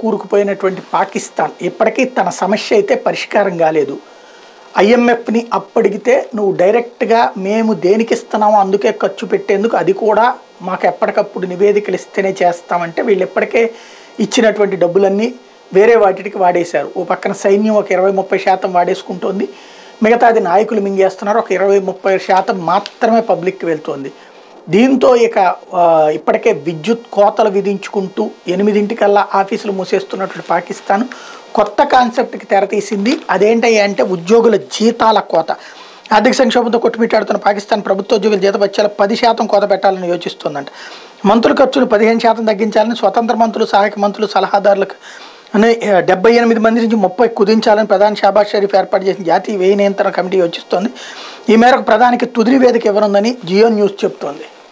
కూరుకుపోయినటువంటి పాకిస్తాన్ ఇప్పటికీ తన సమస్య అయితే పరిష్కారం కాలేదు ఐఎంఎఫ్ని అప్పడిగితే నువ్వు డైరెక్ట్గా మేము దేనికి ఇస్తున్నామో అందుకే ఖర్చు పెట్టేందుకు అది కూడా మాకు ఎప్పటికప్పుడు నివేదికలు ఇస్తేనే చేస్తామంటే వీళ్ళు ఎప్పటికే ఇచ్చినటువంటి డబ్బులన్నీ వేరే వాటికి వాడేశారు ఓ పక్కన సైన్యం ఒక ఇరవై ముప్పై శాతం వాడేసుకుంటోంది మిగతాది నాయకులు మింగేస్తున్నారు ఒక ఇరవై ముప్పై శాతం మాత్రమే పబ్లిక్కి వెళ్తోంది దీంతో ఇక ఆ, ఇప్పటికే విద్యుత్ కోతలు విధించుకుంటూ ఎనిమిదింటికల్లా ఆఫీసులు మూసేస్తున్నటువంటి పాకిస్తాన్ కొత్త కాన్సెప్ట్కి తెరతీసింది అదేంటయ్యా అంటే ఉద్యోగుల జీతాల కోత ఆర్థిక సంక్షోభంతో కొట్టుమిట్టాడుతున్న పాకిస్తాన్ ప్రభుత్వ ఉద్యోగుల జీతభత్యాలు పది శాతం కోత పెట్టాలని యోచిస్తోందంట మంత్రుల ఖర్చులు పదిహేను శాతం తగ్గించాలని స్వతంత్ర మంత్రులు సహాయక మంత్రులు సలహాదారులకు అనే డెబ్బై ఎనిమిది మంది నుంచి ముప్పై కుదించాలని ప్రధాని షాబాజ్ షరీఫ్ ఏర్పాటు చేసిన జాతీయ వ్యయ నియంత్రణ కమిటీ యోచిస్తోంది ఈ మేరకు ప్రధానికి తుది నివేదిక ఇవ్వనుందని జియో న్యూస్ చెబుతోంది